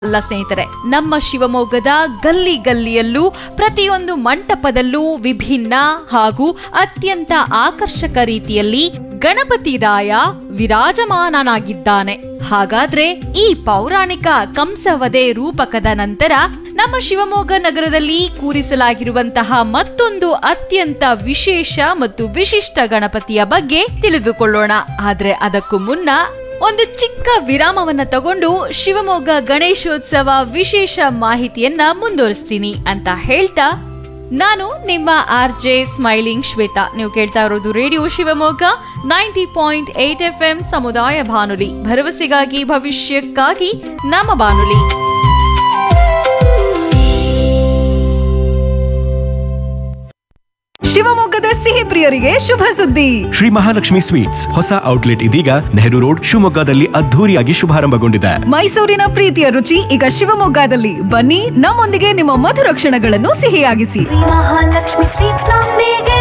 ಅಲ್ಲ ಸ್ನೇಹಿತರೆ ನಮ್ಮ ಶಿವಮೊಗ್ಗದ ಗಲ್ಲಿ ಗಲ್ಲಿಯಲ್ಲೂ ಪ್ರತಿಯೊಂದು ಮಂಟಪದಲ್ಲೂ ವಿಭಿನ್ನ ಹಾಗೂ ಅತ್ಯಂತ ಆಕರ್ಷಕ ರೀತಿಯಲ್ಲಿ ಗಣಪತಿ ರಾಯ ವಿರಾಜಮಾನನಾಗಿದ್ದಾನೆ ಹಾಗಾದ್ರೆ ಈ ಪೌರಾಣಿಕ ಕಂಸವದೆ ರೂಪಕದ ನಂತರ ನಮ್ಮ ಶಿವಮೊಗ್ಗ ನಗರದಲ್ಲಿ ಕೂರಿಸಲಾಗಿರುವಂತಹ ಮತ್ತೊಂದು ಅತ್ಯಂತ ವಿಶೇಷ ಮತ್ತು ವಿಶಿಷ್ಟ ಗಣಪತಿಯ ಬಗ್ಗೆ ತಿಳಿದುಕೊಳ್ಳೋಣ ಆದ್ರೆ ಅದಕ್ಕೂ ಮುನ್ನ ಒಂದು ಚಿಕ್ಕ ವಿರಾಮವನ್ನ ತಗೊಂಡು ಶಿವಮೊಗ್ಗ ಗಣೇಶೋತ್ಸವ ವಿಶೇಷ ಮಾಹಿತಿಯನ್ನ ಮುಂದುವರಿಸ್ತೀನಿ ಅಂತ ಹೇಳ್ತಾ ನಾನು ನಿಮ್ಮ ಆರ್ ಜೆ ಸ್ಮೈಲಿಂಗ್ ಶ್ವೇತಾ ನೀವು ಕೇಳ್ತಾ ಇರೋದು radio Shivamogga ninety point eight F M ಸಮುದಾಯ ಬಾನುಲಿ ಭರವಸೆಗಾಗಿ ಭವಿಷ್ಯಕ್ಕಾಗಿ ನಮ್ಮ ಬಾನುಲಿ ಶಿವಮೊಗ್ಗದ ಸಿಹಿ ಪ್ರಿಯರಿಗೆ ಶುಭ ಸುದ್ದಿ ಶ್ರೀ ಮಹಾಲಕ್ಷ್ಮಿ ಸ್ವೀಟ್ಸ್ ಹೊಸ ಔಟ್ಲೆಟ್ ಇದೀಗ ನೆಹರು ರೋಡ್ ಶಿವಮೊಗ್ಗದಲ್ಲಿ ಅದ್ಧೂರಿಯಾಗಿ ಶುಭಾರಂಭಗೊಂಡಿದೆ ಮೈಸೂರಿನ ಪ್ರೀತಿಯ ರುಚಿ ಈಗ ಶಿವಮೊಗ್ಗದಲ್ಲಿ ಬನ್ನಿ ನಮ್ಮೊಂದಿಗೆ ನಿಮ್ಮ ಮಧುರ ಕ್ಷಣಗಳನ್ನು ಸಿಹಿಯಾಗಿಸಿ ಶ್ರೀ ಮಹಾಲಕ್ಷ್ಮಿ ಸ್ವೀಟ್ಸ್ ನೊಂದಿಗೆ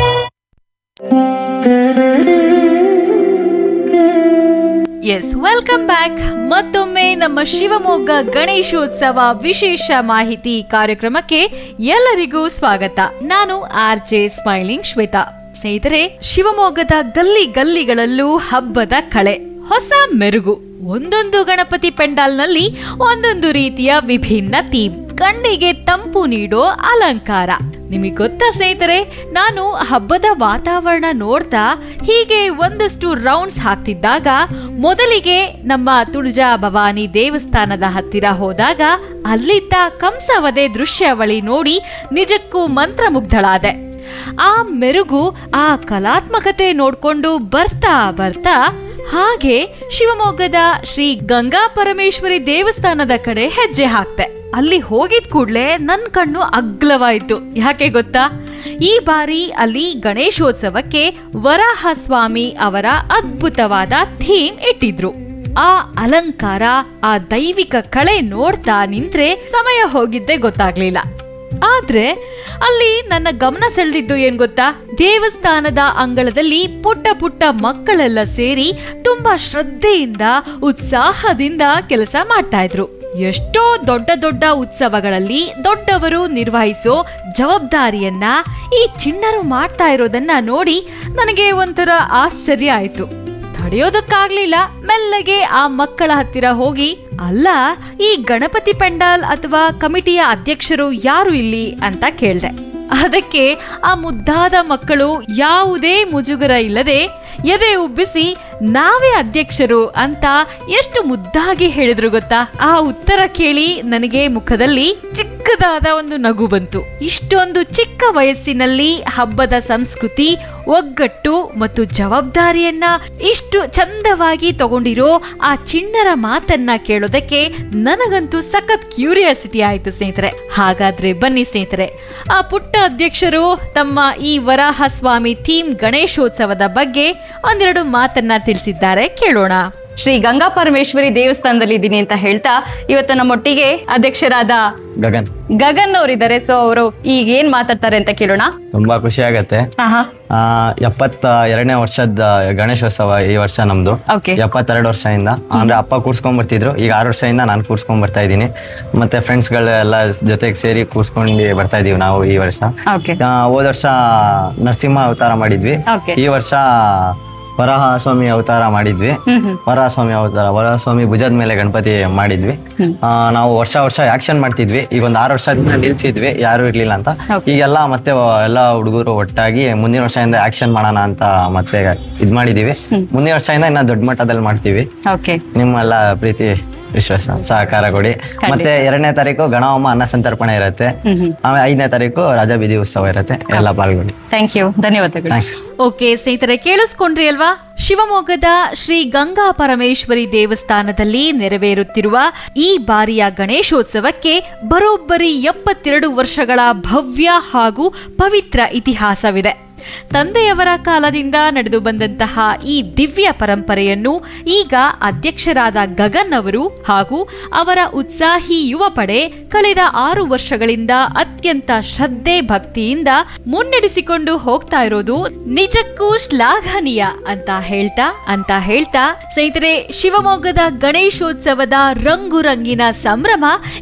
ಎಸ್ ವೆಲ್ಕಮ್ ಬ್ಯಾಕ್ ಮತ್ತೊಮ್ಮೆ ನಮ್ಮ ಶಿವಮೊಗ್ಗ ಗಣೇಶೋತ್ಸವ ವಿಶೇಷ ಮಾಹಿತಿ ಕಾರ್ಯಕ್ರಮಕ್ಕೆ ಎಲ್ಲರಿಗೂ ಸ್ವಾಗತ ನಾನು ಆರ್ ಜೆ ಸ್ಮೈಲಿಂಗ್ ಶ್ವೇತಾ ಸ್ನೇಹಿತರೆ ಶಿವಮೊಗ್ಗದ ಗಲ್ಲಿ ಗಲ್ಲಿಗಳಲ್ಲೂ ಹಬ್ಬದ ಕಳೆ ಹೊಸ ಮೆರುಗು ಒಂದೊಂದು ಗಣಪತಿ ಪೆಂಡಾಲ್ನಲ್ಲಿ ಒಂದೊಂದು ರೀತಿಯ ವಿಭಿನ್ನ ಥೀಮ್ ಕಣ್ಣಿಗೆ ತಂಪು ನೀಡೋ ಅಲಂಕಾರ ನಿಮಗೆ ಗೊತ್ತಾ ಸ್ನೇಹಿತರೆ ನಾನು ಹಬ್ಬದ ವಾತಾವರಣ ನೋಡ್ತಾ ಹೀಗೆ ಒಂದಷ್ಟು ರೌಂಡ್ಸ್ ಹಾಕ್ತಿದ್ದಾಗ ಮೊದಲಿಗೆ ನಮ್ಮ ತುಳಜಾ ಭವಾನಿ ದೇವಸ್ಥಾನದ ಹತ್ತಿರ ಹೋದಾಗ ಅಲ್ಲಿದ್ದ ಕಂಸವದೆ ದೃಶ್ಯಾವಳಿ ನೋಡಿ ನಿಜಕ್ಕೂ ಮಂತ್ರಮುಗ್ಧಳಾದೆ ಆ ಮೆರುಗು ಆ ಕಲಾತ್ಮಕತೆ ನೋಡ್ಕೊಂಡು ಬರ್ತಾ ಬರ್ತಾ ಹಾಗೆ ಶಿವಮೊಗ್ಗದ ಶ್ರೀ ಗಂಗಾ ಪರಮೇಶ್ವರಿ ದೇವಸ್ಥಾನದ ಕಡೆ ಹೆಜ್ಜೆ ಹಾಕ್ತೆ ಅಲ್ಲಿ ಹೋಗಿದ್ ಕೂಡ್ಲೆ ನನ್ ಕಣ್ಣು ಅಗ್ಲವಾಯ್ತು ಯಾಕೆ ಗೊತ್ತಾ ಈ ಬಾರಿ ಅಲ್ಲಿ ಗಣೇಶೋತ್ಸವಕ್ಕೆ ವರಾಹ ಸ್ವಾಮಿ ಅವರ ಅದ್ಭುತವಾದ ಥೀಮ್ ಇಟ್ಟಿದ್ರು ಆ ಅಲಂಕಾರ ಆ ದೈವಿಕ ಕಳೆ ನೋಡ್ತಾ ನಿಂತ್ರೆ ಸಮಯ ಹೋಗಿದ್ದೆ ಗೊತ್ತಾಗ್ಲಿಲ್ಲ ಆದ್ರೆ ಅಲ್ಲಿ ನನ್ನ ಗಮನ ಸೆಳೆದಿದ್ದು ಏನ್ ಗೊತ್ತಾ ದೇವಸ್ಥಾನದ ಅಂಗಳದಲ್ಲಿ ಪುಟ್ಟ ಪುಟ್ಟ ಮಕ್ಕಳೆಲ್ಲ ಸೇರಿ ತುಂಬಾ ಶ್ರದ್ಧೆಯಿಂದ ಉತ್ಸಾಹದಿಂದ ಕೆಲಸ ಮಾಡ್ತಾ ಇದ್ರು ಎಷ್ಟೋ ದೊಡ್ಡ ದೊಡ್ಡ ಉತ್ಸವಗಳಲ್ಲಿ ದೊಡ್ಡವರು ನಿರ್ವಹಿಸೋ ಜವಾಬ್ದಾರಿಯನ್ನ ಈ ಚಿಣ್ಣರು ಮಾಡ್ತಾ ಇರೋದನ್ನ ನೋಡಿ ನನಗೆ ಒಂಥರ ಆಶ್ಚರ್ಯ ಆಯ್ತು ತಡೆಯೋದಕ್ಕಾಗ್ಲಿಲ್ಲ ಮೆಲ್ಲಗೆ ಆ ಮಕ್ಕಳ ಹತ್ತಿರ ಹೋಗಿ ಅಲ್ಲ ಈ ಗಣಪತಿ ಪೆಂಡಾಲ್ ಅಥವಾ ಕಮಿಟಿಯ ಅಧ್ಯಕ್ಷರು ಯಾರು ಇಲ್ಲಿ ಅಂತ ಕೇಳ್ದೆ ಅದಕ್ಕೆ ಆ ಮುದ್ದಾದ ಮಕ್ಕಳು ಯಾವುದೇ ಮುಜುಗರ ಇಲ್ಲದೆ ಎದೆ ಉಬ್ಬಿಸಿ ನಾವೇ ಅಧ್ಯಕ್ಷರು ಅಂತ ಎಷ್ಟು ಮುದ್ದಾಗಿ ಹೇಳಿದ್ರು ಗೊತ್ತಾ ಆ ಉತ್ತರ ಕೇಳಿ ನನಗೆ ಮುಖದಲ್ಲಿ ಚಿಕ್ಕದಾದ ಒಂದು ನಗು ಬಂತು ಇಷ್ಟೊಂದು ಚಿಕ್ಕ ವಯಸ್ಸಿನಲ್ಲಿ ಹಬ್ಬದ ಸಂಸ್ಕೃತಿ ಒಗ್ಗಟ್ಟು ಮತ್ತು ಜವಾಬ್ದಾರಿಯನ್ನ ಇಷ್ಟು ಚಂದವಾಗಿ ತಗೊಂಡಿರೋ ಆ ಚಿಣ್ಣರ ಮಾತನ್ನ ಕೇಳೋದಕ್ಕೆ ನನಗಂತೂ ಸಖತ್ ಕ್ಯೂರಿಯಾಸಿಟಿ ಆಯ್ತು ಸ್ನೇಹಿತರೆ ಹಾಗಾದ್ರೆ ಬನ್ನಿ ಸ್ನೇಹಿತರೆ ಆ ಪುಟ್ಟ ಅಧ್ಯಕ್ಷರು ತಮ್ಮ ಈ ವರಾಹ ಸ್ವಾಮಿ ಥೀಮ್ ಗಣೇಶೋತ್ಸವದ ಬಗ್ಗೆ ಒಂದೆರಡು ಮಾತನ್ನ ತಿಳಿಸಿದ್ದಾರೆ ಕೇಳೋಣ ಶ್ರೀ ಗಂಗಾ ಪರಮೇಶ್ವರಿ ದೇವಸ್ಥಾನದಲ್ಲಿ ಇದ್ದೀನಿ ಅಂತ ಹೇಳ್ತಾ ಇವತ್ತು ನಮ್ಮೊಟ್ಟಿಗೆ ಅಧ್ಯಕ್ಷರಾದ ಗಗನ್ ಗಗನ್ ಅವರಿದ್ದಾರೆ ಸೊ ಅವರು ಈಗ ಏನ್ ಮಾತಾಡ್ತಾರೆ ಅಂತ ಕೇಳೋಣ ತುಂಬಾ ಖುಷಿ ಆಗತ್ತೆ ಆಹಾ ಆ, ಎಪ್ಪತ್ತ ಎರಡನೇ ವರ್ಷದ ಗಣೇಶೋತ್ಸವ ಈ ವರ್ಷ ನಮ್ದು Okay. ಎಪ್ಪತ್ತೆರಡು ವರ್ಷದಿಂದ ಅಂದ್ರೆ ಅಪ್ಪ ಕೂರ್ಸ್ಕೊಂಡ್ ಬರ್ತಿದ್ರು ಈಗ ಆರು ವರ್ಷದಿಂದ ನಾನು ಕೂರ್ಸ್ಕೊಂಡ್ ಬರ್ತಾ ಇದ್ದೀನಿ ಮತ್ತೆ ಫ್ರೆಂಡ್ಸ್ ಗಳು ಎಲ್ಲ ಜೊತೆಗೆ ಸೇರಿ ಕೂರ್ಸ್ಕೊಂಡು ಬರ್ತಾ ಇದೀವಿ ನಾವು ಈ ವರ್ಷ ಓಕೆ ಆ, ಹೋದ ವರ್ಷ ನರಸಿಂಹ ಅವತಾರ ಮಾಡಿದ್ವಿ Okay. ಈ ವರ್ಷ ವರಾಹ ಸ್ವಾಮಿ ಅವತಾರ ಮಾಡಿದ್ವಿ ವರಾಹ ಸ್ವಾಮಿ ಅವತಾರ ವರಾಹ ಸ್ವಾಮಿ ಭುಜದ ಮೇಲೆ ಗಣಪತಿ ಮಾಡಿದ್ವಿ ಆ, ನಾವು ವರ್ಷ ವರ್ಷ ಆಕ್ಷನ್ ಮಾಡ್ತಿದ್ವಿ ಈಗ ಒಂದ್ ಆರು ವರ್ಷದಿಂದ ನಿಲ್ಸಿದ್ವಿ ಯಾರು ಇರ್ಲಿಲ್ಲ ಅಂತ ಈಗೆಲ್ಲ ಮತ್ತೆ ಎಲ್ಲ ಹುಡುಗರು ಒಟ್ಟಾಗಿ ಮುಂದಿನ ವರ್ಷದಿಂದ ಆಕ್ಷನ್ ಮಾಡೋಣ ಅಂತ ಮತ್ತೆ ಇದ್ ಮಾಡಿದೀವಿ ಮುಂದಿನ ವರ್ಷದಿಂದ ಇನ್ನ ದೊಡ್ಡ ಮಟ್ಟದಲ್ಲಿ ಮಾಡ್ತೀವಿ ಓಕೆ ನಿಮ್ಮೆಲ್ಲ ಪ್ರೀತಿ ವಿಶ್ವಾಸ ಸಹಕಾರ ಕೊಡಿ ಮತ್ತೆ ಎರಡನೇ ತಾರೀಕು ಗಣಹೋಮ ಅನ್ನ ಸಂತರ್ಪಣೆ ಇರುತ್ತೆ ಆಮೇಲೆ ಐದನೇ ತಾರೀಕು ರಾಜ ಬೀದಿ ಉತ್ಸವ ಇರುತ್ತೆ ಎಲ್ಲ ಪಾಲ್ಗೊಳ್ಳಿ ಥ್ಯಾಂಕ್ ಯು ಧನ್ಯವಾದಗಳು ಥ್ಯಾಂಕ್ಸ್ ಓಕೆ ಸ್ನೇಹಿತರೆ ಕೇಳಿಸ್ಕೊಂಡ್ರಿ ಅಲ್ವಾ ಶಿವಮೊಗ್ಗದ ಶ್ರೀ ಗಂಗಾ ಪರಮೇಶ್ವರಿ ದೇವಸ್ಥಾನದಲ್ಲಿ ನೆರವೇರುತ್ತಿರುವ ಈ ಬಾರಿಯ ಗಣೇಶೋತ್ಸವಕ್ಕೆ ಬರೋಬ್ಬರಿ ಎಪ್ಪತ್ತೆರಡು ವರ್ಷಗಳ ಭವ್ಯ ಹಾಗೂ ಪವಿತ್ರ ಇತಿಹಾಸವಿದೆ ತಂದೆಯವರ ಕಾಲದಿಂದ ನಡೆದು ಬಂದಂತಹ ಈ ದಿವ್ಯ ಪರಂಪರೆಯನ್ನು ಈಗ ಅಧ್ಯಕ್ಷರಾದ ಗಗನ್ ಅವರು ಹಾಗೂ ಅವರ ಉತ್ಸಾಹಿ ಯುವ ಪಡೆ ಕಳೆದ ಆರು ವರ್ಷಗಳಿಂದ ಅತ್ಯಂತ ಶ್ರದ್ಧೆ ಭಕ್ತಿಯಿಂದ ಮುನ್ನಡೆಸಿಕೊಂಡು ಹೋಗ್ತಾ ಇರೋದು ನಿಜಕ್ಕೂ ಶ್ಲಾಘನೀಯ ಅಂತ ಹೇಳ್ತಾ ಅಂತ ಹೇಳ್ತಾ ಸ್ನೇಹಿತರೆ ಶಿವಮೊಗ್ಗದ ಗಣೇಶೋತ್ಸವದ ರಂಗು ರಂಗಿನ ಸಂಭ್ರಮ